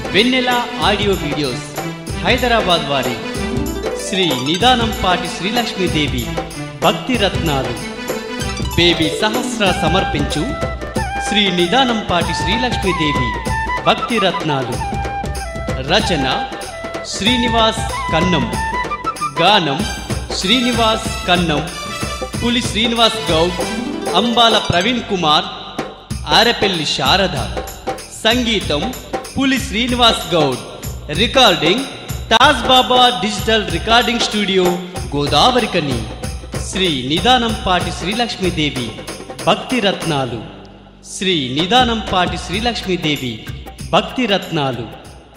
వెన్నెల audio videos Hyderabad వారి శ్రీ నిదానం పాటి శ్రీలక్ష్మీదేవి భక్తి రత్నాలు బేబీ సహస్ర సమర్పించు శ్రీ నిదానం పాటి శ్రీలక్ష్మీదేవి భక్తి రత్నాలు రచన శ్రీనివాస్ కన్నం గానం శ్రీనివాస్ కన్నం పులి శ్రీనివాస్ గౌడ్ అంబాల ప్రవీణ్ కుమార్ ఆరపెల్లి శారద సంగీతం Puli Srinivas Goud recording Taj Baba digital recording studio గోదావరికని శ్రీ నిదానం పాటి శ్రీలక్ష్మీదేవి భక్తి రత్నాలు శ్రీ నిదానం పాటి శ్రీలక్ష్మీదేవి భక్తి రత్నాలు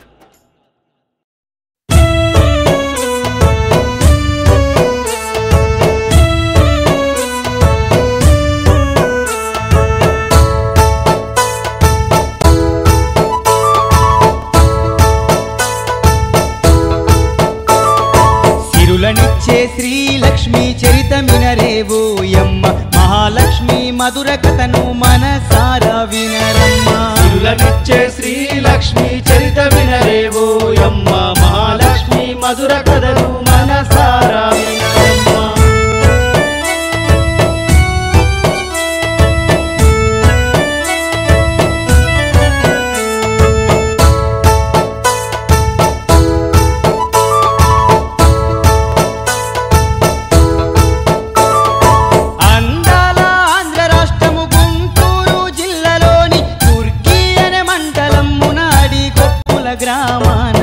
సిరులనిచ్చే శ్రీలక్ష్మి చరితమినరేవోయమ్మ మహాలక్ష్మి మధుర కథను మనసారా వినరమ్మ సిరులనిచ్చే శ్రీలక్ష్మి చరిత వినరేవోయమ్మ మహాలక్ష్మి మధుర కథను మనసారా వినరమ్మ అందాల ఆంధ్ర రాష్ట్రము గుంటూరు జిల్లాలోని తుర్కీ అనే మండలం మునాడి కొప్పుల గ్రామాన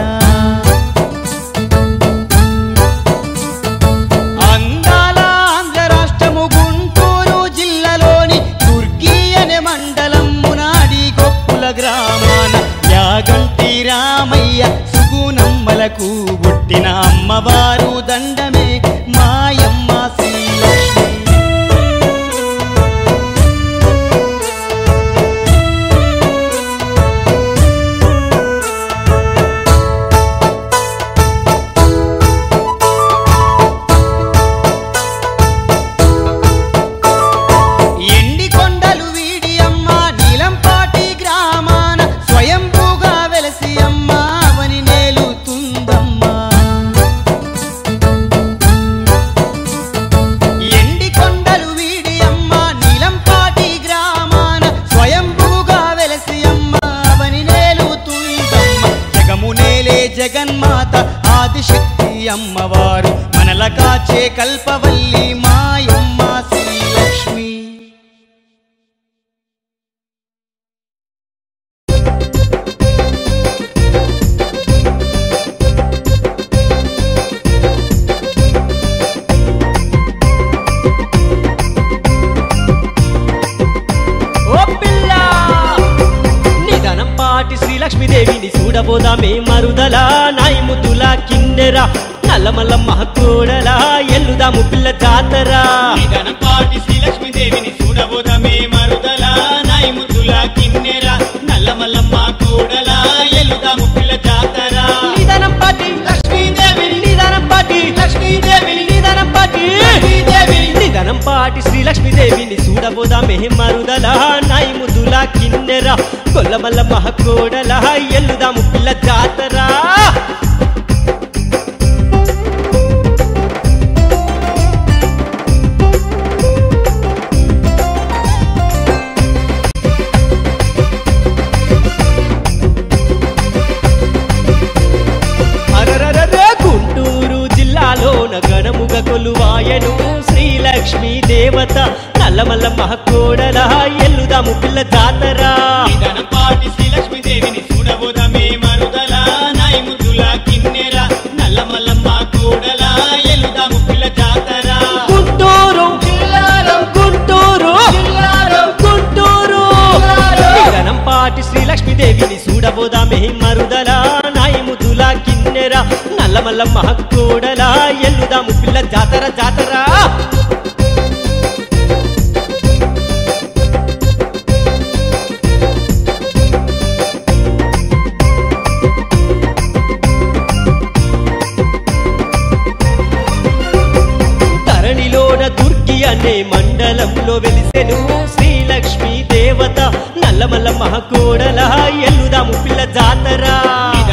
అందాల ఆంధ్ర రాష్ట్రము గుంటూరు జిల్లాలోని తుర్కీ అనే మండలం మునాడి కొప్పుల గ్రామాన యాగంటి రామయ్య సుగుణమ్మలకు పుట్టిన అమ్మవారు దండమే మాయమ్మ శ్రీలక్ష్మి ఎండి కొండలు వీడి అమ్మ నీలంపాటి గ్రామాన స్వయంభూగా వెలసి అమ్మ అవని నేలుతుందమ్మా ఎండి కొండలు వీడి అమ్మ నీలంపాటి గ్రామాన స్వయంభూగా వెలసి అమ్మ అవని నేలుతుందమ్మ జగము నేలే జగన్మాత ఆదిశక్తి అమ్మవారు మనల కాచే కల్పవల్లి మాయమ్మ శ్రీలక్ష్మి ఓ పిల్ల నిధనం పాటి శ్రీలక్ష్మీదేవిని చూడబోదామే మరుదల నాయి ముద్దుల కిన్నెర నల్లమల్లమ్మ కోడల ఎల్లుదాము పిల్ల జాతర నిధనం పాటి శ్రీలక్ష్మీదేవిని చూడబోదమే మరుదల నాయి ముద్దుల కిన్నెర నల్లమల్లమ్మ కూడల ఎల్లుదాము పిల్ల జాతర నిధనం పాటి లక్ష్మీదేవిని నిధనం పాటి లక్ష్మీదేవిని నిధనం పాటి లక్ష్మీదేవిని నిధనం పాటి శ్రీలక్ష్మీదేవిని చూడబోదామే మరుదల నాయి ముద్దుల కిన్నెర కొల్లమల్లమ్మ కోడల ఎల్లుదాము పిల్ల జాతర అరరరరే గుంటూరు జిల్లాలోన గణముగ కొలువాయను శ్రీలక్ష్మీ దేవత నల్లమల్లమ్మ కోడల ఎల్లుదాము పిల్ల జాతర నిధనం పాటి శ్రీలక్ష్మీదేవిని చూడబోదమే మరుదల నాయి ముద్దుల కిన్నెర నల్లమల్లమ్మ కూడల ఎల్లుదాము పిల్ల జాతర గుంటూరు గుంటూరు గుంటూరు గణం పాటి శ్రీలక్ష్మీదేవిని చూడబోదామే మరుదల నాయి ముద్దుల కిన్నెర నల్లమల్లమ్మ కోడల ఎల్లుదాము పిల్ల జాతర జాతర ధరణిలోన దుర్గి అనే మండలంలో వెలిసెను శ్రీలక్ష్మీ దేవత నల్లమల్ల మహకోడల ఎల్లుదాము పిల్ల జాతర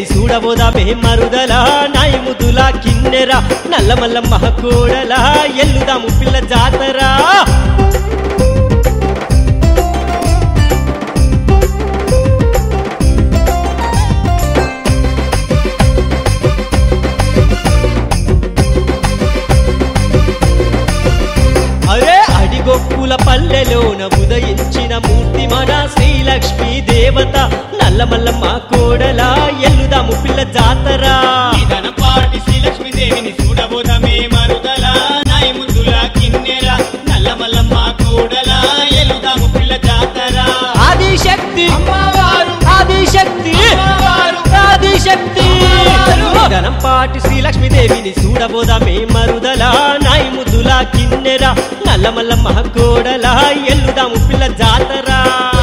చూడబోదామే మరుదల నాయముదుల కిన్నెర నల్లమల్లమ్మ కోడల ఎల్లుదాము పిల్ల జాతరా అరే అడిగొప్పుల పల్లెలోన ఉదయించిన మూర్తి మన శ్రీలక్ష్మీ దేవత నల్లమల్లమ్మ కోడల ఎల్లుదాము పిల్ల జాతరా నిదనపాటి శ్రీలక్ష్మీదేవిని చూడబోదమే మరుదల నాయ ముద్దుల కిన్నెర నల్లమల్లమ్మ కూడల ఎలుదాము పిల్ల జాతర ఆదిశక్తి అమ్మవారు ఆదిశక్తి అమ్మవారు ఆదిశక్తి ధనంపాటి శ్రీలక్ష్మీదేవిని చూడబోదామే మరుదల నాయముద్దుల కిన్నెర నల్లమల్లమ్మ కోడల ఎల్లుదాము పిల్ల జాతరా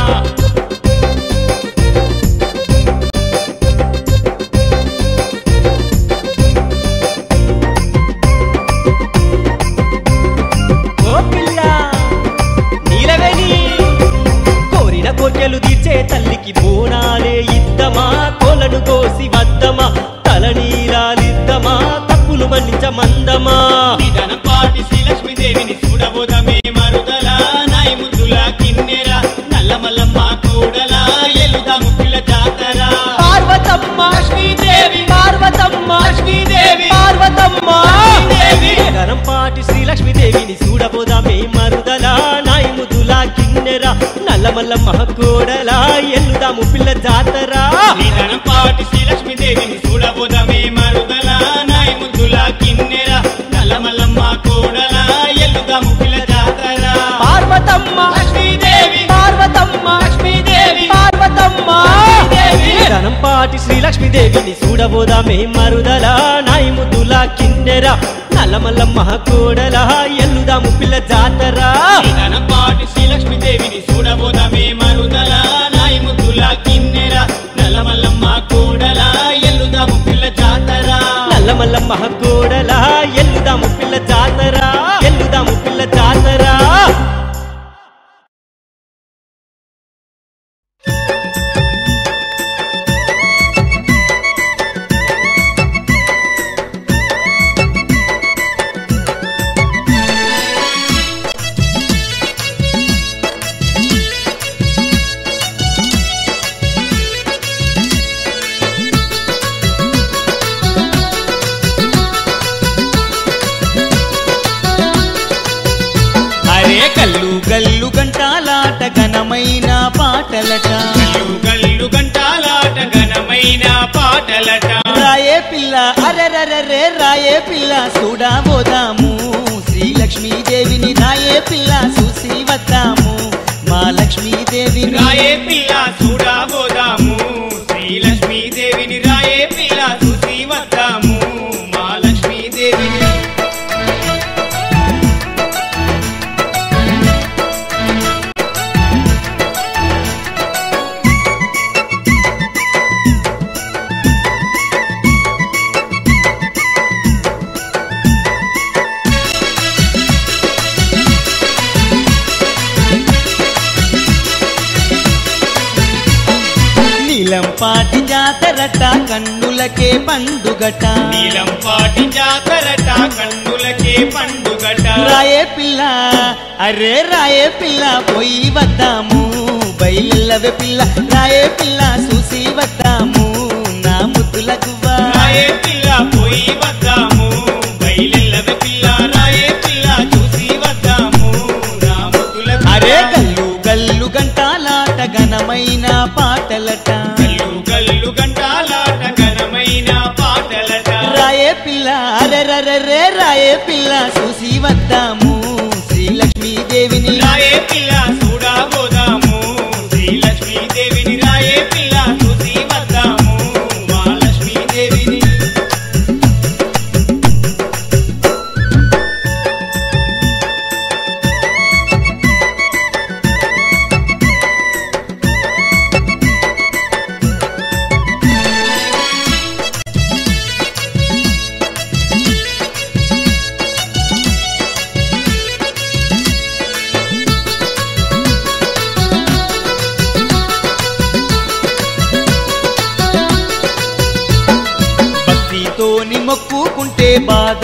ఓ పిల్ల నీలవేణి కోరిన కోర్కెలు తీర్చే తల్లికి బోనాలే ఇద్దమా కోలను కోసి వద్దమా తల నీలాలిద్దమా తప్పులు మన్నించ మందమా నిదనపాటి శ్రీలక్ష్మీదేవిని చూడబోదమే మరుదల నాయ ముద్దుల కిన్నెర నల్లమల్లమ్మ కూడల ఎలుదాము పిల్ల జాతర పార్వతమ్మ లక్ష్మీదేవి పార్వతమ్మ లక్ష్మీదేవి పార్వతమ్మ లక్ష్మీదేవి. గణంపాటి శ్రీలక్ష్మీదేవిని చూడబోదామే మరుదల నాయముదుల కిన్నెర నల్లమల్లమ్మ కోడల ఎల్లుదాము పిల్ల జాతరా నిదనపాటి శ్రీలక్ష్మీదేవిని చూడబోదమే మరుదల నాయ ముద్దుల కిన్నెర నల్లమల్లమ్మ కూడల ఎల్లుదాము పిల్ల జాతర పార్వతమ్మ లక్ష్మీదేవి పార్వతమ్మ లక్ష్మీదేవి పార్వతమ్మ లక్ష్మీదేవి. ధనంపాటి శ్రీలక్ష్మీదేవిని చూడబోదామే మరుదల నాయముద్దుల కిన్నెర నల్లమల్లమ్మ కోడల ఎల్లుదాము పిల్ల జాతరా నిదనపాటి శ్రీలక్ష్మీదేవిని చూడబోదమే మరుదల నాయ ముద్దుల కిన్నెర నల్లమల్లమ్మ కూడల ఎల్లుదాము పిల్ల జాతర నల్లమల్లమ్మ కోడల ఎల్లుదాము పిల్ల జాతరా ఎల్లుదాము పిల్ల జాతరా అరే కల్లు గల్లు గంటాలాట ఘనమైన పాటలట గల్లు గల్లు గంటాలాట ఘనమైన పాటలట రాయే పిల్ల అరెరరే రాయే పిల్ల చూడబోదాము శ్రీలక్ష్మీదేవిని రాయే పిల్ల చూసి వద్దాము మా లక్ష్మీదేవిని రాయే పిల్ల చూడబోదాము శ్రీలక్ష్మీదేవిని రాయే పిల్ల చూసి వద్దాము మా లక్ష్మీదేవిని నీలం పాటి జాతరట కన్నులకే పండుగట నీలం పాటి జాతరట కన్నులకే పండుగట రాయే పిల్ల అరే రాయే పిల్ల పోయి వద్దాము బయలువే పిల్ల రాయే పిల్ల చూసి వద్దాము నా ముద్దుల గువ్వా రాయే పిల్ల పోయి వద్దాము బయలెల్లవ పిల్ల రాయే పిల్ల చూసి వద్దాము రాముతుల అరే గల్లు గల్లు గంటాలాట ఘనమైన పాటలట గల్లు గల్లు గంటాలాట ఘనమైన పాటలట రాయే పిల్ల అరెరరే రాయే పిల్ల చూసి వద్దాము శ్రీలక్ష్మీదేవిని రాయే పిల్ల చూడబోదాము శ్రీలక్ష్మీదేవిని రాయే పిల్ల చూసి వద్దాము మా లక్ష్మీదేవిని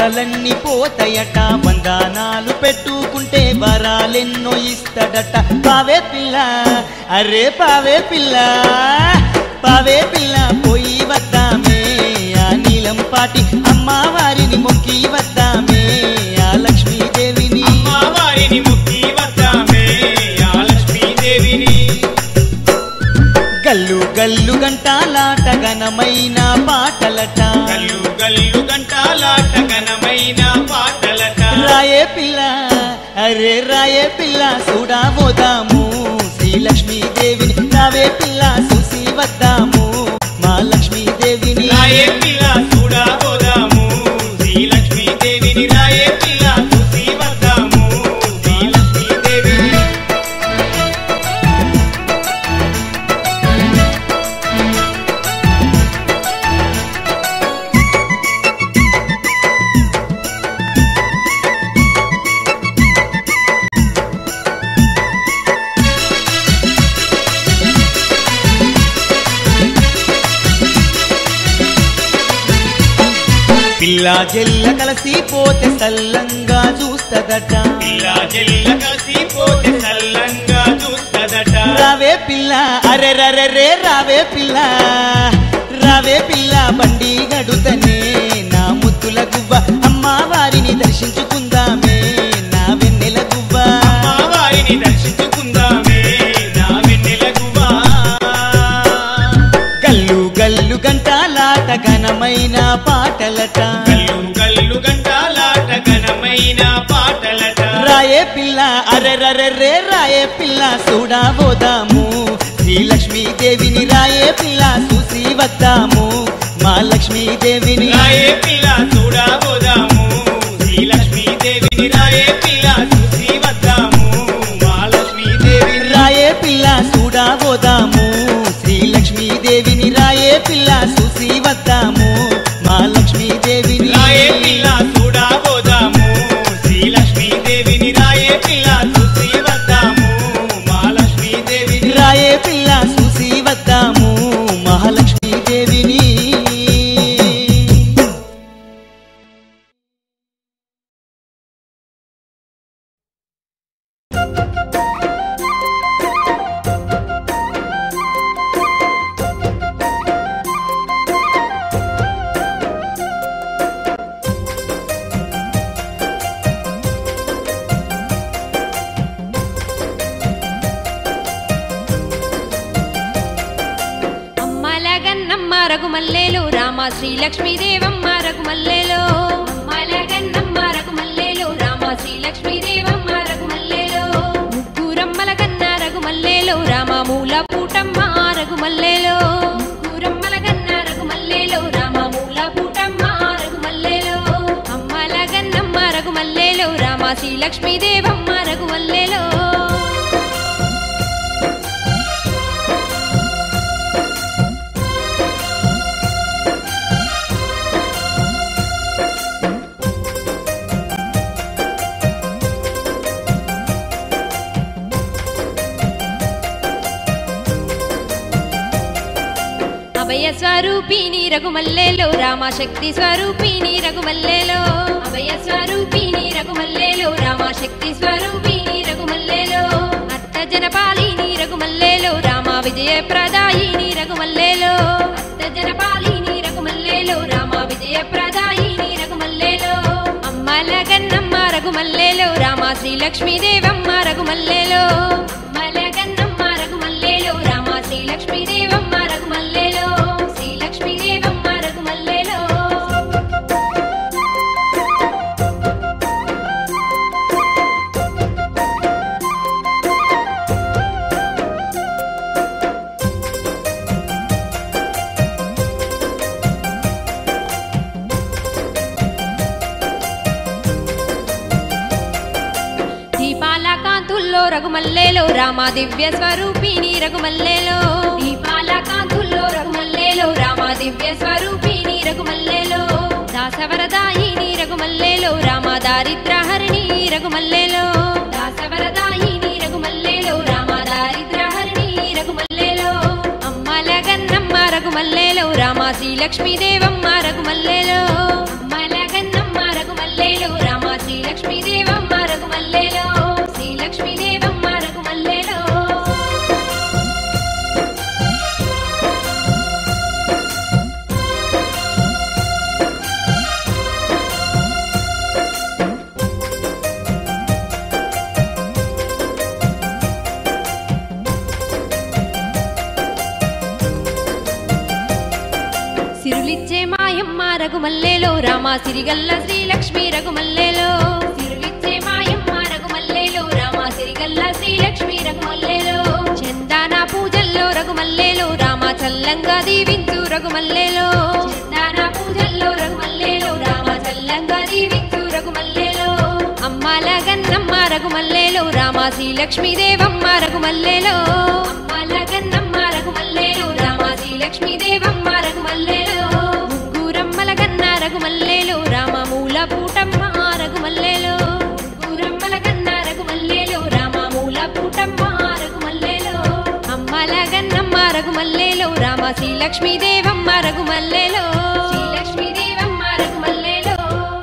బాధలన్నీ పోతాయట వందనాలు పెట్టుకుంటే వరాలెన్నో ఇస్తాడట పావే పిల్ల అరే పావే పిల్ల పావే పిల్ల పోయి వద్దామే ఆ నీలం పాటి అమ్మవారిని మొక్కి వద్దామే ఆ లక్ష్మీదేవిని అమ్మవారిని ముక్తి వద్దామే ఆ లక్ష్మీదేవిని గల్లు గల్లు గంటాలాట ఘనమైన పాటలట గల్లు గల్లు గంటాలాట ఘనమైన పాటలట రాయే పిల్ల అరే రాయే పిల్ల చూడబోదాము శ్రీ లక్ష్మీదేవిని రావే పిల్ల చూసి వద్దాము మా లక్ష్మీదేవిని రాయే పిల్ల చూడబోదాము శ్రీ లక్ష్మీదేవిని రాయే పిల్ల చూసి వద్దాము శ్రీ లక్ష్మీదేవిని పిల్ల జెల్ల కలిసి పోతే సల్లంగా చూస్తదట పిల్ల జెల్ల కలిసి పోతే సల్లంగా చూస్తదట రావే పిల్ల అరే రరే రే రావే పిల్ల రావే పిల్ల బండి గడుతనే నా ముద్దుల గువ్వ అమ్మవారిని దర్శించుకుందామే నా వెన్నెల గువ్వ అమ్మవారిని దర్శించుకుందామే నా వెన్నెల గువ్వా గల్లు గల్లు గంటాలాట ఘనమైన పాటలట గల్లు గల్లు గంటాలాట ఘనమైన పాటలట రాయే పిల్ల అరే రరే రే రాయే పిల్ల చూడబోదాము శ్రీ లక్ష్మీదేవిని రాయే పిల్ల చూసి వద్దాము మా లక్ష్మీదేవిని రాయే పిల్ల చూడబోదాము శ్రీ లక్ష్మీదేవిని రాయే పిల్ల చూసి వద్దాము మా లక్ష్మీదేవిని రాయే పిల్ల చూడబోదాము శ్రీ లక్ష్మీదేవిని రాయే పిల్ల చూసి వద్దాము మా లక్ష్మీదేవిని రాయే పిల్ల చూడబోదాము శ్రీ లక్ష్మీదేవిని రాయే పిల్ల చూసి వద్దాము మా లక్ష్మీదేవిని రాయే పిల్ల చూసి వద్దాము మహాలక్ష్మీదేవిని అమ్మలగన్నమ్మ రఘుమల్లేలు రామ శ్రీలక్ష్మీదేవమ్మ రఘుమల్లేలో అమ్మలగన్నమ్మ రఘుమల్లేలు రామ శ్రీలక్ష్మీదేవమ్మ రఘుమల్లేలో ముగ్గురమ్మల కన్న రఘుమల్లేలో రామ మూల పూటమ్మ రఘుమల్లేలో ముగ్గురమ్మల కన్న రఘుమల్లేలో రామ మూల పూటమ్మ రఘుమల్లేలో అమ్మలగన్నమ్మ రఘుమల్లేలో రామ శ్రీలక్ష్మీదేవమ్మ రఘుమల్లేలో అభయ స్వరూపిణి రఘుమల్లేలో రామశక్తి స్వరూపిణి రఘుమల్లేలో అభయ స్వరూపిణి రఘుమల్లేలో రామశక్తి స్వరూపిణి రఘుమల్లేలో అత్త జనపాలిని రఘుమల్లేలో రామ విజయ ప్రదాయిని రఘుమల్లేలో అత్త జనపాలిని రఘుమల్లేలో రామ విజయ ప్రదాయిని రఘుమల్లేలో అమ్మల గన్నమ్మ రఘుమల్లేలో రామ శ్రీలక్ష్మీదేవమ్మ రఘుమల్లేలో అమ్మల గన్నమ్మ రఘుమల్లేలో రామ శ్రీలక్ష్మీదేవమ్మ రఘుమల్లేలో శ్రీలక్ష్మీదేవమ్మ రఘుమల్లేలో దీపాల కాంతుల్లో రఘుమల్లేలో రామ దివ్య స్వరూపిణి రఘుమల్లేలో దీపాల కాంతుల్లో రఘుమల్లేలో రామ దివ్య స్వరూపిణి రఘుమల్లేలో దాసవరదాయిని రఘుమల్లేలో రామ దారిద్రహరిణి రఘుమల్లేలో దాసవరదాయిని రఘుమల్లేలో రామ దారిద్రహరిణి రఘుమల్లేలో అమ్మల గన్నమ్మ రఘుమల్లేలో రామ శ్రీలక్ష్మీదేవమ్మ రఘుమల్లేలో అమ్మల గన్నమ్మ రఘుమల్లేలో సిరులిచ్చే మాయమ్మ రఘుమల్లేలో రామ సిరిగల్ల శ్రీలక్ష్మి రఘుమల్లేలో సిరులిచ్చే మాయమ్మ రఘుమల్లేలో రామ సిరిగల్ల శ్రీలక్ష్మి రఘుమల్లేలో చందాన పూజల్లో రఘుమల్లేలో రామ చల్లంగా దీవించు రఘుమల్లేలో చందాన పూజల్లో రఘుమల్లేలో రామ చల్లంగా దీవించు రఘుమల్లేలో అమ్మాల గన్నమ్మ రఘుమల్లేలో రామ శ్రీలక్ష్మీ దేవమ్మ రఘుమల్లేలో అమ్మాల గన్నమ్మ రఘుమల్లేలో రామ శ్రీలక్ష్మీ దేవమ్మ రఘుమల్లేలో ముగ్గురమ్మల గన్న రఘుమల్లేలో రామ మూల పూటమ్మ రఘుమల్లేలో ముగ్గురమ్మల గన్న రఘుమల్లేలో రామ మూల పూటమ్మ రఘుమల్లేలో అమ్మల గన్నమ్మ రఘుమల్లేలో రామ శ్రీలక్ష్మీ దేవమ్మ రఘుమల్లేలో శ్రీలక్ష్మీ దేవమ్మ రఘుమల్లేలో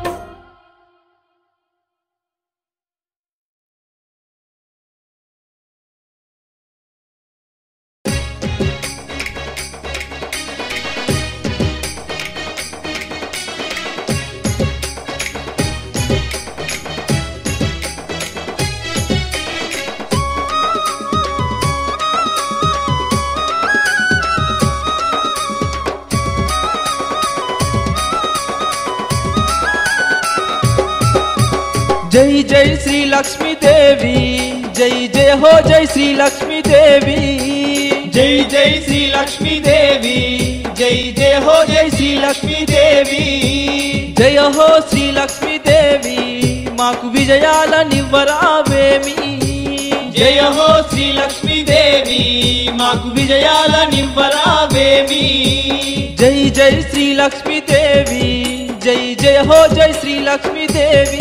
జై జై శ్రీ లక్ష్మీ దేవి జై జయ హో జై శ్రీ లక్ష్మీ దేవి జై జై శ్రీ లక్ష్మీ దేవి జై జయ హో జై శ్రీ లక్ష్మీ దేవి జయ హో శ్రీ లక్ష్మీ దేవి మాకు విజయాల నివ్వరావేమి జయ హో శ్రీ లక్ష్మీ దేవి మాకు విజయాల నివ్వరావేమి జై జై శ్రీ లక్ష్మీ దేవి జై జయ హో జై శ్రీ లక్ష్మీ దేవి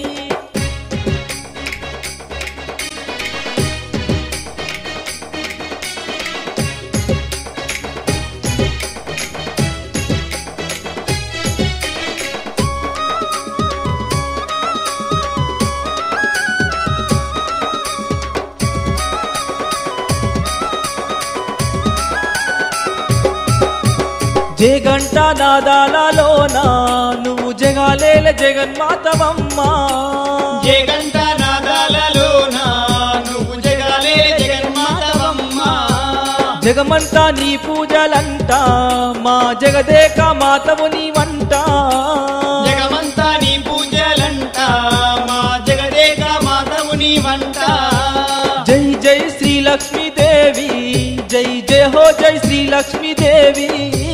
జగంట నాదాలలోన నువ్వు జగాలేల జగన్మాతవమ్మా జగంట నాదాలలోన నువ్వు జగాలే జగన్మాతవమ్మా జగమంతా నీ పూజలంట మా జగదేక మాతవు నీ వంట జగమంతా నీ పూజలంట మా జగదేక మాతవు నీ వంట జై జై శ్రీ లక్ష్మీ దేవి జై జయ హో జై శ్రీ లక్ష్మీ దేవి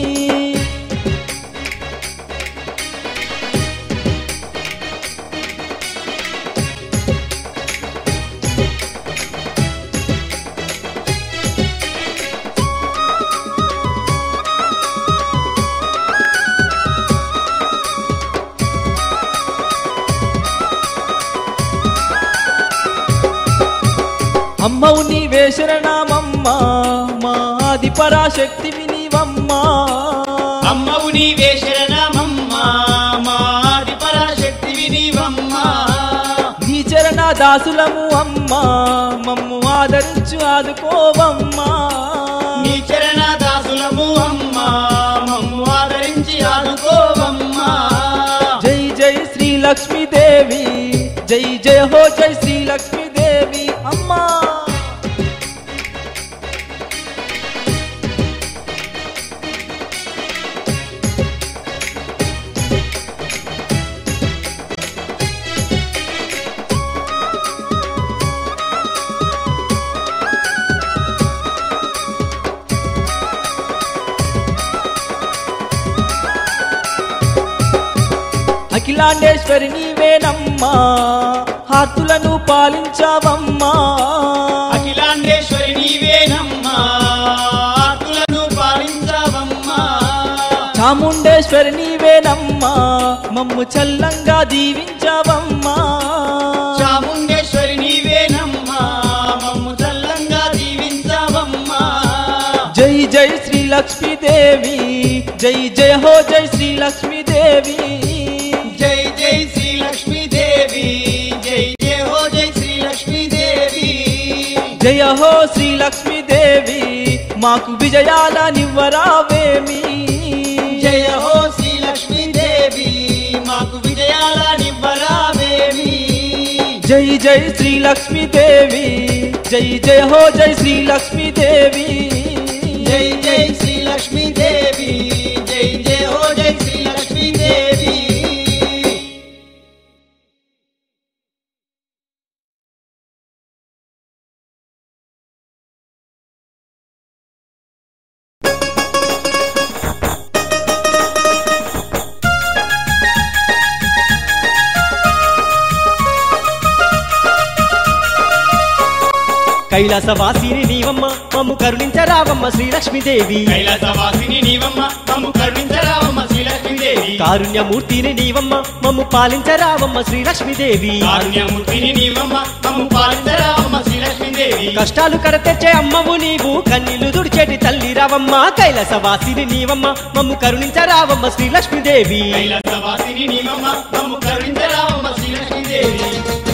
అమ్మవు నీవే శరణమమ్మా మా ఆది పరాశక్తివి నీవమ్మా అమ్మవు నీవే శరణమమ్మా మాది పరాశక్తివి నీవమ్మా నీ చరణ దాసులము అమ్మా మమ్ము ఆదరించు ఆదుకోవమ్మా నీ చరణ దాసులము అమ్మా మమ్ము ఆదరించి ఆదుకోవమ్మా జై జై శ్రీ లక్ష్మీ దేవి జై జయ హో జై శ్రీ లక్ష్మీ దేవి అమ్మా అఖిలాండేశ్వరి నీవేనమ్మా హార్తులను పాలించావమ్మా అఖిలాండేశ్వరి నీవేనమ్మా ఆకులను పాలించవమ్మా చాముండేశ్వరి నీవేనమ్మా మమ్ము చల్లంగా దీవించావమ్మా చాముండేశ్వరి నీవేనమ్మా మమ్ము చల్లంగా దీవించవమ్మా జై జై శ్రీ లక్ష్మీ దేవి జై జయ హో జై శ్రీ లక్ష్మీ దేవి జై జై శ్రీ లక్ష్మీ దేవి జై జయ హో జై శ్రీ లక్ష్మీ దేవి జయ హో శ్రీ లక్ష్మీ దేవి మాకు విజయాల నివ్వరావేమి జయ హో శ్రీ లక్ష్మీ దేవి మాకు విజయాల నివ్వరావేమి జై జై శ్రీ లక్ష్మీ దేవి జై జయ హో జై శ్రీ లక్ష్మీ దేవి జై జై శ్రీ లక్ష్మీ దేవి జై జయ హో కైలాసవాసిని నీవమ్మ మమ్ము కరుణించరావమ్మ శ్రీలక్ష్మీదేవి కైలాసవాసిని నీవమ్మ మమ్ము కరుణించరావమ్మ శ్రీలక్ష్మీదేవి కారుణ్యమూర్తిని నీవమ్మ మమ్ము పాలించరావమ్మ శ్రీలక్ష్మీదేవి కారుణ్యమూర్తిని నీవమ్మ మమ్ము పాలించరావమ్మ శ్రీలక్ష్మీదేవి కష్టాలు కడతెచ్చే అమ్మవు నీవు కన్నీళ్లు దుడిచేటి తల్లి రావమ్మ కైలాసవాసిని నీవమ్మ మమ్ము కరుణించరావమ్మ శ్రీలక్ష్మీదేవి కైలాసవాసిని నీవమ్మ మమ్ము కరుణించరావమ్మ శ్రీలక్ష్మీదేవి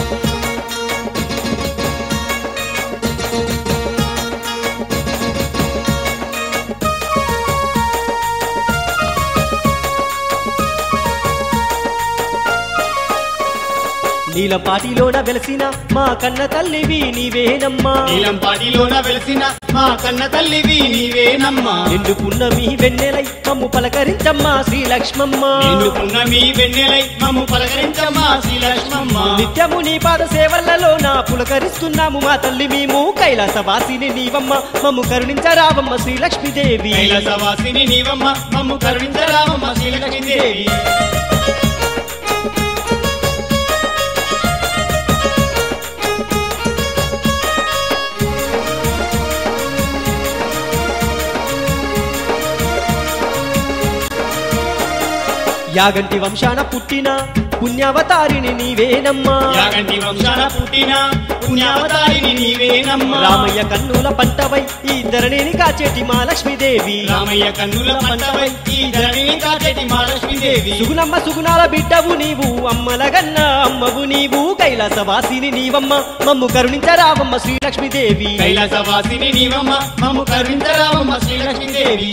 నీలపాటిలోన వెలసిన మా కన్న తల్లివి నీవేనమ్మా నీలంపాటిలోన వెలిసిన మా కన్న తల్లివి నీవేనమ్మా నిండు పున్నమి వెన్నెలై మమ్ము పలకరించమ్మా శ్రీలక్ష్మమ్మ నిన్నుకున్న మీ వెన్నెలై మమ్ము పలకరించమ్మా శ్రీలక్ష్మమ్మ నిత్యము నీ పాద సేవలలో నా పులకరిస్తున్నాము మా తల్లి మేము కైలాసవాసిని నీవమ్మ మమ్ము కరుణించరావమ్మ శ్రీలక్ష్మీదేవి కైలాసవాసిని నీవమ్మ మమ్ము కరుణించరావమ్మ శ్రీలక్ష్మీదేవి యాగంటి వంశాన పుట్టిన పుణ్యావతారిని నీవేనమ్మా యాగంటి వంశాన పుట్టిన పుణ్యావతారిని నీవేనమ్మా రామయ్య కన్నుల పంటవై ఈ ధరణిని కాచేటి మా లక్ష్మీదేవి రామయ్య కన్నుల పంటవై ఈ ధరణిని కాచేటి మా లక్ష్మీదేవి సుగుణమ్మ సుగుణాల బిడ్డవు నీవు అమ్మలగన్న అమ్మవు నీవు కైలాసవాసిని నీవమ్మ మమ్ము కరుణించరావమ్మ శ్రీలక్ష్మీదేవి కైలాసవాసిని నీవమ్మ మమ్ము కరుణించరావమ్మ శ్రీలక్ష్మీదేవి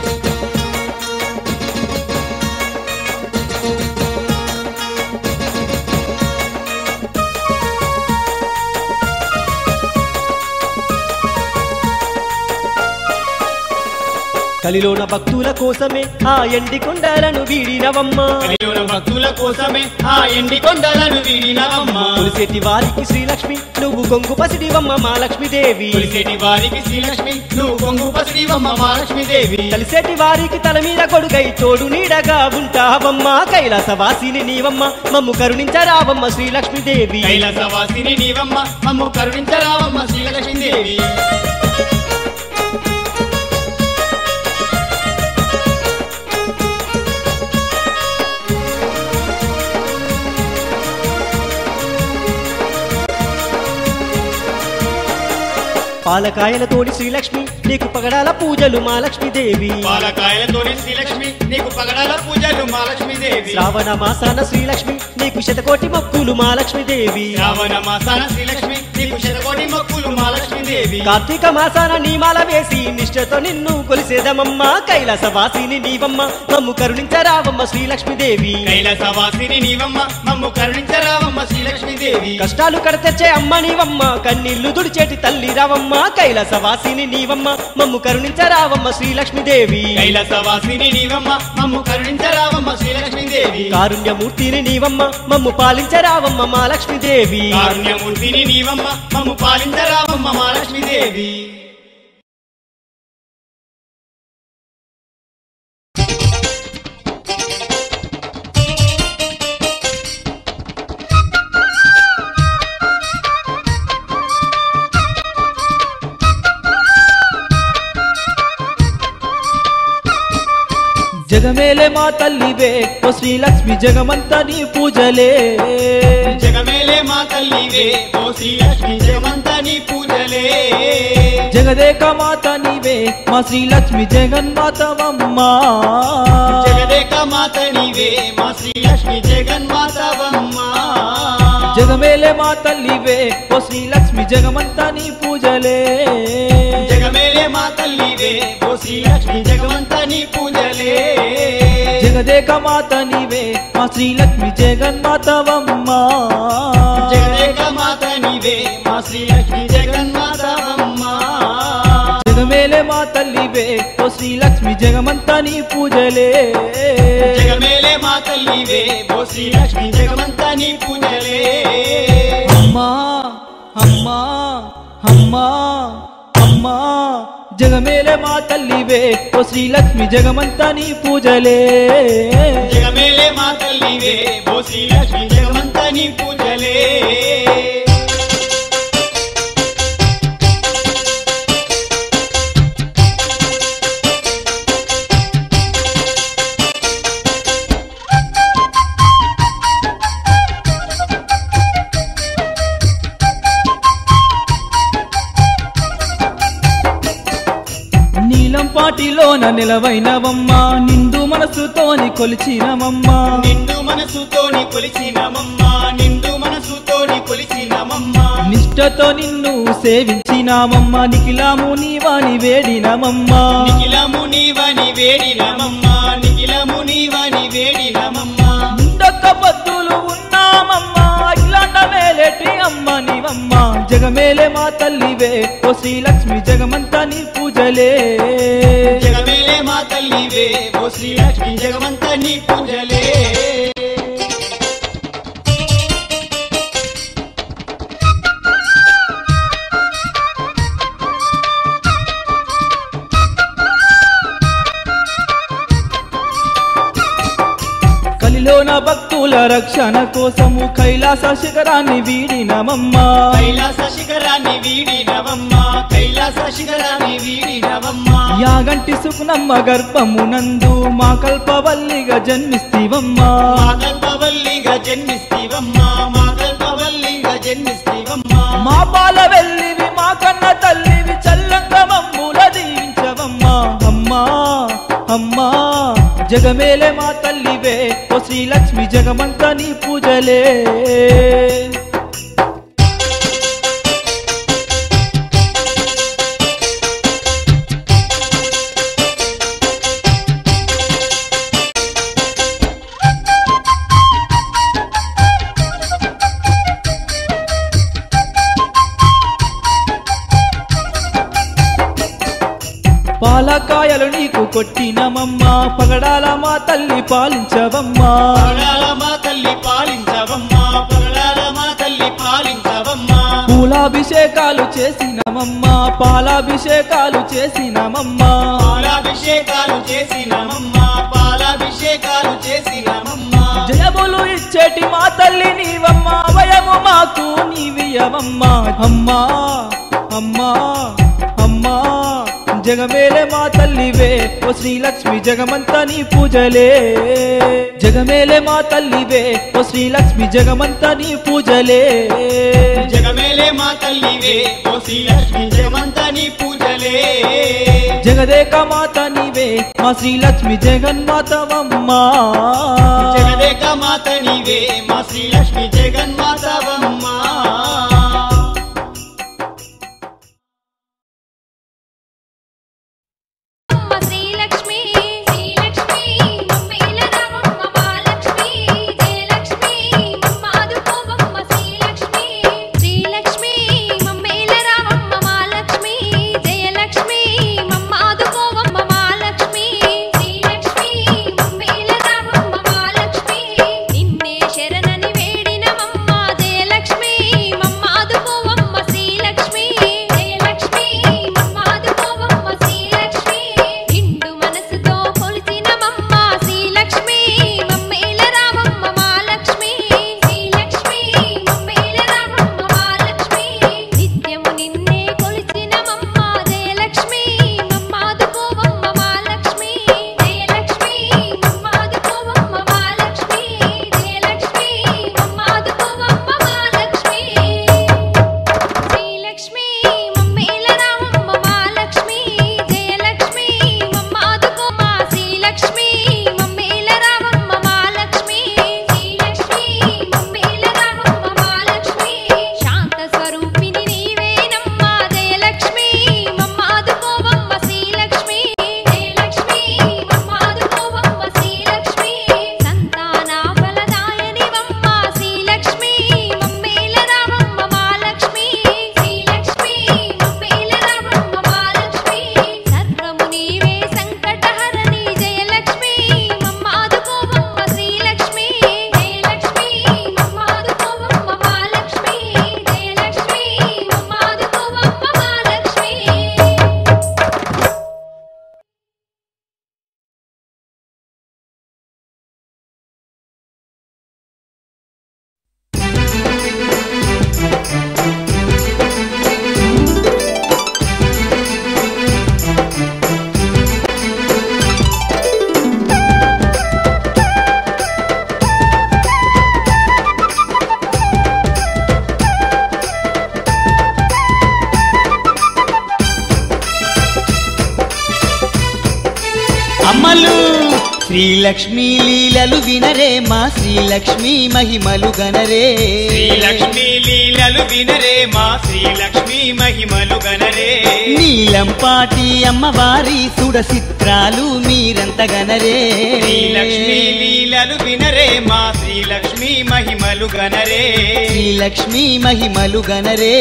కలిలోన భక్తుల కోసమే ఆ ఎండి కొండలను వీడినవమ్మ కలియుగ భక్తుల కోసమే ఆ ఎండి కొండలను వీడినవమ్మ కొలిసేటి వారికి శ్రీలక్ష్మి నువ్వు కొంగు పసిడివమ్మ మా లక్ష్మీదేవి కొలిసేటి వారికి శ్రీలక్ష్మి నువ్వు కొంగు పసిడివమ్మ మా లక్ష్మీదేవి కలిసేటి వారికి తల మీద కొడుకై తోడు నీడగా ఉంటావమ్మ కైలాసవాసిని నీవమ్మ మమ్ము కరుణించరావమ్మ శ్రీలక్ష్మీదేవి కైలాసవాసిని నీవమ్మ మమ్ము కరుణించరావమ్మ శ్రీలక్ష్మీదేవి పాలకాయలతోని శ్రీలక్ష్మి నీకు పగడాల పూజలు మా లక్ష్మీదేవి పాలకాయలతోని శ్రీలక్ష్మి నీకు పగడాల పూజలు మా లక్ష్మీదేవి శ్రావణ మాసాన శ్రీలక్ష్మి నీకు శతకోటి మొక్కులు మా లక్ష్మీదేవి శ్రావణ మాసాన శ్రీలక్ష్మి నీకు శతకోటి మొక్కులు మా లక్ష్మీదేవి కార్తీక మాసాన నీమాల వేసి నిష్ఠతో నిన్ను కొలిసేదమమ్మ కైలాసవాసిని నీవమ్మ మమ్ము కరుణించరావమ్మ శ్రీలక్ష్మీదేవి కైలాసవాసిని నీవమ్మ మమ్ము కరుణించరావమ్మ శ్రీలక్ష్మీదేవి కష్టాలు కడతెచ్చే అమ్మ నీవమ్మ కన్నీళ్లు దుడిచేటి తల్లి రావమ్మ కైలాసవాసిని నీవమ్మ మమ్ము కరుణించరావమ్మ శ్రీలక్ష్మీదేవి కైలాసవాసిని నీవమ్మ మమ్ము కరుణించరావమ్మ శ్రీలక్ష్మీదేవి కారుణ్యమూర్తిని నీవమ్మ మమ్ము పాలించరావమ్మ మా లక్ష్మీదేవి కారుణ్యమూర్తిని నీవమ్మ మమ్ము పాలించరావమ్మ మా లక్ష్మీదేవి జగమేలే మా తల్లివే ఓ శ్రీలక్ష్మి జగమంతా నీ పూజలే జగమేలే మా తల్లివే ఓ శ్రీలక్ష్మి జగమంతా నీ పూజలే జగదేక మాత నీవే మా శ్రీలక్ష్మి జగన్మాతవమ్మా జగదేక మాత నీవే మా శ్రీలక్ష్మి జగన్మాతవమ్మ జగమేలే మా తల్లివే ఓ శ్రీలక్ష్మి జగమంతా నీ పూజలే జగమేలే మా తల్లివే ఓ శ్రీలక్ష్మి జగమంతా నీ పూజలే జగదేక మాత నీవే మా శ్రీలక్ష్మి జగన్మాతవమ్మా జగదేక మాత నీవే మా శ్రీలక్ష్మి జగన్మాతవమ్మ జగమేలే మా తల్లివే ఓ శ్రీలక్ష్మి జగమంతా నీ పూజలే జగమేలే మా తల్లివే ఓ శ్రీలక్ష్మి జగమంతా నీ పూజలే అమ్మా అమ్మా అమ్మా అమ్మా జగమేలే మా తల్లివే ఓ శ్రీలక్ష్మి జగమంతా నీ పూజలే జగమేలే మా తల్లివే ఓ శ్రీలక్ష్మి జగమంతా నీ పూజలే నీలంపాటిలోన నిలవైనవమ్మ నిండు మనసుతోని కొలిచినవమ్మా నిండు మనసుతోని కొలిచినమమ్మ నిండు మనసుతోని కొలిచినమమ్మ నిష్టతో నిన్ను సేవించినామమ్మ నిఖిలాము నీవాని వేడినమమ్మా నిఖిలము నీవని వేడినమమ్మ నిఖిలము నీవని వేడినమమ్మ ఉండొక్క పద్దులు ఉన్నామమ్మా ఇలాంట మేలేటి అమ్మ నీవమ్మ జగమేలే మా తల్లివే ఓ శ్రీలక్ష్మి జగమంతా నీ పూజలే జగమేలే మా తల్లివే ఓ శ్రీలక్ష్మి జగమంత నీ పూజలే కలిలోన భక్తుల రక్షణ కోసము కైలాస శిఖరాన్ని వీడినమమ్మా కైలాస శిఖరాన్ని వీడినవమ్మ కైలాస శిఖరాన్ని వీడినవమ్మ యాగంటి సుకునమ్మ గర్భమునందు మా కల్పవల్లిగా జన్మిస్తివమ్మా మా కల్పవల్లిగా జన్మిస్తివమ్మ మా కల్పవల్లిగా జన్మిస్తివమ్మ మా పాల వెళ్ళివి మా కన్న తల్లివి చల్లంగా మమ్ముల దీవించవమ్మా అమ్మా అమ్మా జగమేలే మా తల్లివే ఓ శ్రీలక్ష్మి జగమంతా నీ పూజలే పాలకాయలు నీకు కొట్టినమమ్మా పగడాల మా తల్లి పాలించవమ్మా పగడాల మా తల్లి పాలించవమ్మ పగడాల మా తల్లి పాలించవమ్మ పూలాభిషేకాలు చేసినమమ్మా పాలాభిషేకాలు చేసినమమ్మా పాలాభిషేకాలు చేసినమమ్మ పాలాభిషేకాలు చేసినమమ్మ జయములు ఇచ్చేటి మా తల్లి నీవమ్మ వయము మాకు నీవియవమ్మా అమ్మా అమ్మా అమ్మా జగమేలే మా తల్లివే ఓ శ్రీలక్ష్మి జగమంతా నీ పూజలే జగమేలే మా తల్లివే ఓ శ్రీలక్ష్మి జగమంతా నీ పూజలే జగమేలే మా తల్లివే ఓ శ్రీలక్ష్మి జగమంత నీ పూజలే జగదేక మాత నీవే మా శ్రీలక్ష్మి జగన్మాతవమ్మా జగదేక మాత నీవే మా శ్రీలక్ష్మి జగన్మాతవమ్మ అమ్మ శ్రీలక్ష్మి శ్రీలక్ష్మి మమ్మీల రామమ్మ మహాలక్ష్మి జయలక్ష్మి మమ్మాదుకోవమ్మ శ్రీలక్ష్మి శ్రీలక్ష్మి మమ్మీల రామమ్మ మహాలక్ష్మి జయలక్ష్మి మమ్మాదుకోవమ్మ మహాలక్ష్మి శ్రీలక్ష్మి మమ్మీల రామమ్మ మహాలక్ష్మి నిన్నే శరణని వేడినమమ్మ జయలక్ష్మి మమ్మ శ్రీలక్ష్మీ లీలలు వినరే మా శ్రీలక్ష్మీ మహిమలు గనరే శ్రీలక్ష్మీ లీలలు వినరే మా శ్రీలక్ష్మీ మహిమలు గనరే నీలంపాటి అమ్మవారి సుడ చిత్రాలు మీరంత గనరే శ్రీలక్ష్మీ లీలలు వినరే మా శ్రీలక్ష్మీ మహిమలు గనరే శ్రీలక్ష్మీ మహిమలు గనరే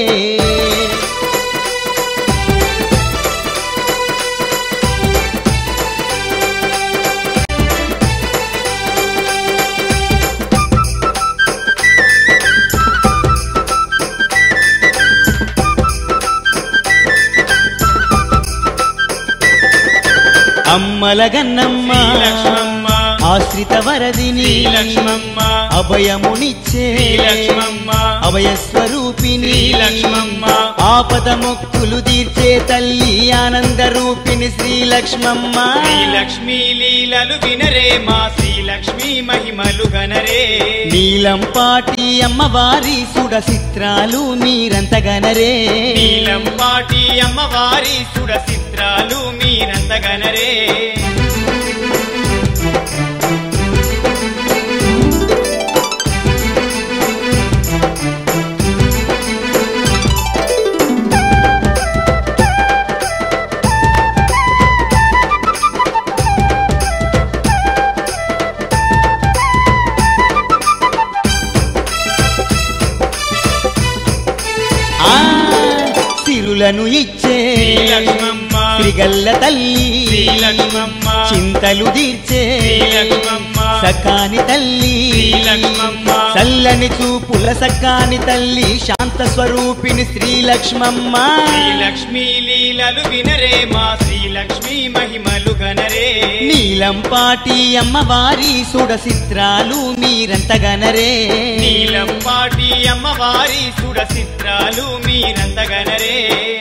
అమ్మల గన్నమ్మ శ్రీలక్ష్మమ్మ ఆశ్రిత వరదిని శ్రీలక్ష్మమ్మ అభయమునిచ్చే శ్రీలక్ష్మమ్మ అభయ స్వరూపిణి శ్రీలక్ష్మమ్మ ఆపద మొక్కులు తీర్చే తల్లి ఆనంద రూపిణి శ్రీలక్ష్మమ్మ శ్రీలక్ష్మీ లీలలు వినరే మా శ్రీలక్ష్మీ మహిమలు గనరే నీలంపాటి అమ్మవారి సుడ చిత్రాలు మీరంత గనరే నీలంపాటి అమ్మవారి సుడ చిత్రాలు మీరంత గనరే ఆ సిరులను ఇచ్చే శ్రీలక్ష్మమ్మ శ్రీగల్ల తల్లి శ్రీలక్ష్మమ్మ చింతలు తీర్చే శ్రీలక్ష్మమ్మ సకాని తల్లి శ్రీలక్ష్మమ్మ చల్లని చూపుల సకాని తల్లి శాంత స్వరూపిణి శ్రీలక్ష్మమ్మ శ్రీలక్ష్మీ లీలలు వినరే మా శ్రీలక్ష్మీ మహిమలు గనరే నీలంపాటి అమ్మవారి సుడ చిత్రాలు మీరంత గనరే నీలంపాటి అమ్మవారి సుడ చిత్రాలు మీరంత గనరే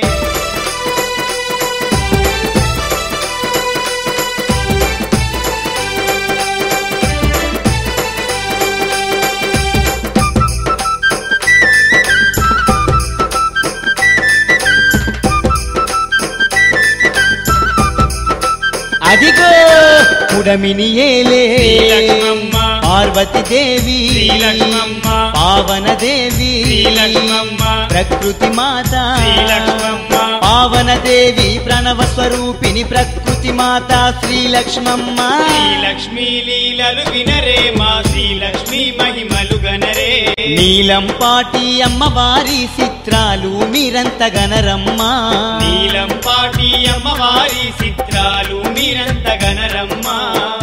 అదిగో పుడమిని ఏలే శ్రీలక్ష్మమ్మ పార్వతి దేవి శ్రీలక్ష్మమ్మ పావన దేవి శ్రీలక్ష్మమ్మ ప్రకృతి మాత శ్రీలక్ష్మమ్మ పావన దేవి ప్రణవ స్వరూపిణి ప్రకృతి మాత శ్రీలక్ష్మమ్మ శ్రీలక్ష్మీ లీలలు వినరే మా శ్రీలక్ష్మీ మహిమలు గనరే నీలంపాటి అమ్మవారి చిత్రాలు మీరంత గనరమ్మా నీలంపాటి అమ్మవారి చిత్రాలు మీరంత గనరమ్మా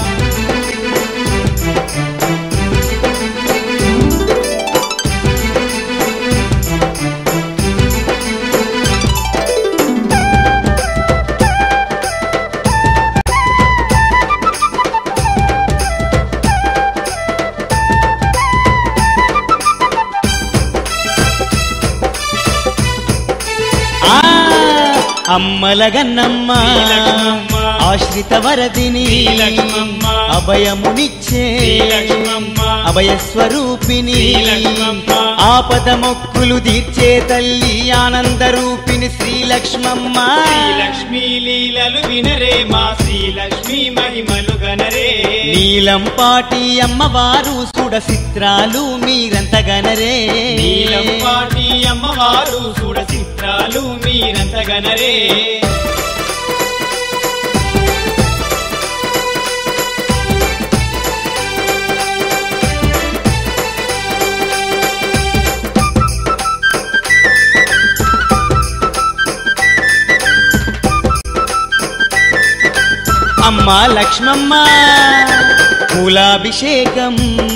ఆ అమ్మల గన్నమ్మ శ్రీలక్ష్మమ్మ ఆశ్రిత వరదిని శ్రీలక్ష్మమ్మ అభయమునిచ్చే శ్రీలక్ష్మమ్మ అభయ స్వరూపిణి శ్రీలక్ష్మమ్మ ఆపద మొక్కులు తీర్చే తల్లి ఆనంద రూపిణి శ్రీలక్ష్మమ్మ శ్రీలక్ష్మీ లీలలు వినరే మా శ్రీలక్ష్మీ మహిమలు గనరే నీలంపాటి అమ్మవారు సుడ చిత్రాలు మీరంత గనరే నీలంపాటి అమ్మవారు చూడ చిత్రాలు మీరంత గనరే అమ్మ లక్ష్మమ్మ పూలాభిషేకం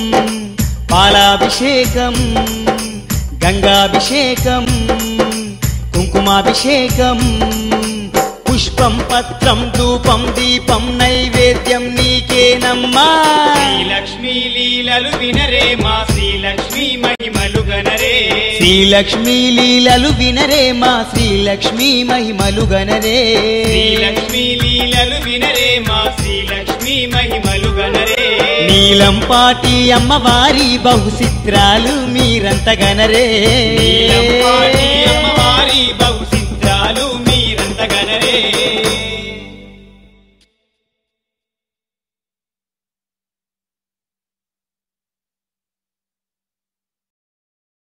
పాలాభిషేకం గంగాభిషేకం కుంకుమాభిషేకం పుష్పం పత్రం ధూపం దీపం నైవేద్యం నీకేనమ్మా శ్రీలక్ష్మీ లీలలు వినరే మా శ్రీలక్ష్మీ మహిమలు గనరే శ్రీలక్ష్మీ లీలలు వినరే మా శ్రీలక్ష్మీ మహిమలు గనరే శ్రీలక్ష్మీ లీలలు వినరే మా శ్రీలక్ష్మీ మహిమలు గనరే నీలంపాటి అమ్మవారి బహుచిత్రాలు మీరంత గనరే నీలంపాటి అమ్మవారి బహు చిత్రాలు మీరంత గనరే